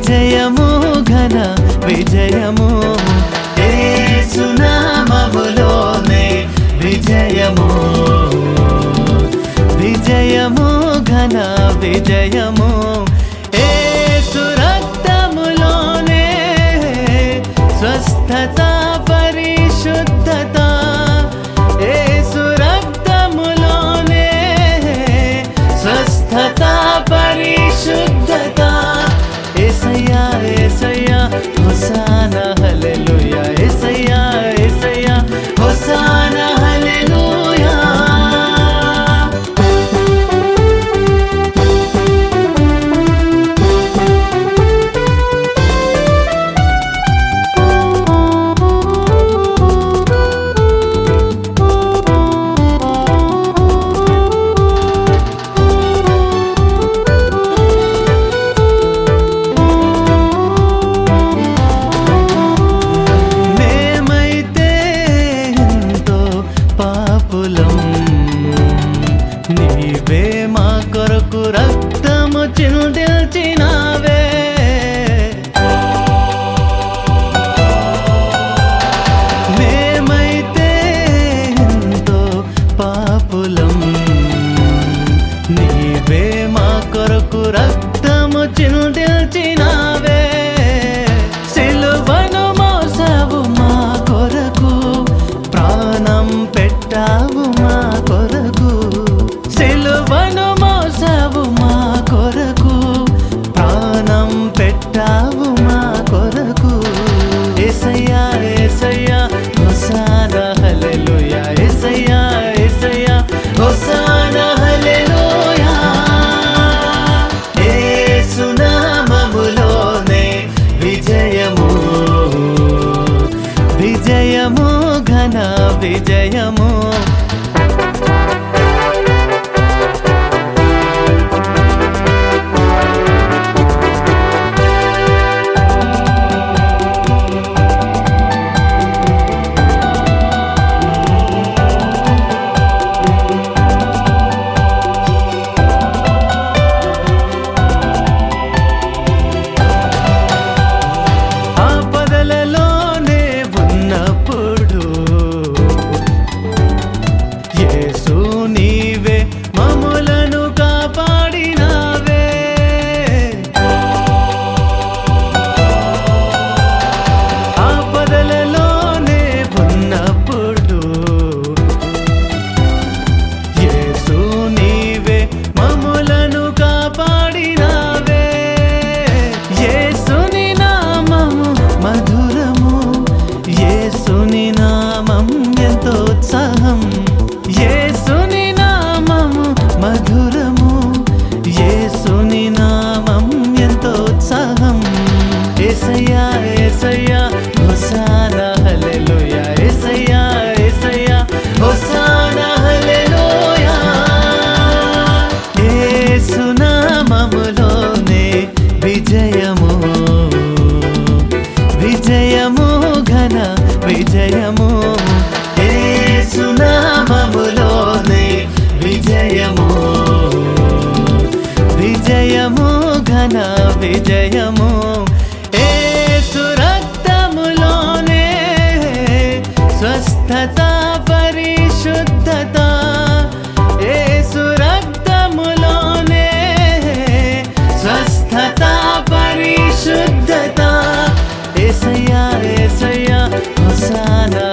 విజయము ఘన విజయము ఏసునామములోనే విజయము విజయము ఘన విజయము ఏసు రక్తములోనే స్వస్థత పరిశుద్ధత ఏసు రక్తములోనే స్వస్థత పరిశుద్ధత ఏసయ్యా ఏసయ్యా హొసాన హల్లెలూయా ఏసయ్యా ఏసయ్యా హొసాన హల్లెలూయా మేమైతే ఎంతో పాపులం నీవే మా కొరకు రక్తము చిందిల్చినావే మేమైతే ఎంతో పాపులం నీవే మా కొరకు రక్తము చిందిల్చినావే సిలువను మోసావు మా కొరకు ప్రాణం పెట్టావు మా కొరకు సిలువను మోసావు మా కొరకు ప్రాణం పెట్టావు మా కొరకు ఏసయ్యా ఏసయ్యా హొసానా హల్లెలూయా ఏసయ్యా ఏసయ్యా హొసానా హల్లెలూయా ఏసునామములోనే విజయము విజయము ఘన విజయము ఆపదలలోనే ఉన్నప్పుడు యేసు నీవే మమ్ములను కాపాడినావే ఆపదలలోనే ఉన్నప్పుడు యేసు నీవే మమ్ములను కాపాడినావే యేసుని నామము మధురము యేసుని నామం ఎంతో ఉత్సాహం యేసుని నామము మధురము యేసుని నామం ఎంతో ఉత్సాహం ఏసయ్యా ఏసయ్యా హొసానా హల్లెలూయా ఏసయ్యా ఏసయ్యా హొసానా హల్లెలూయా ఏసునామములోనే విజయము విజయము ఘన విజయము ఏసునామములోనే విజయము విజయము ఘన విజయము ఏసు రక్తములోనే స్వస్థత పరిశుద్ధత ఏసు రక్తములోనే స్వస్థత పరిశుద్ధత ఏసయ్యా ఏసయ్యా హొసానా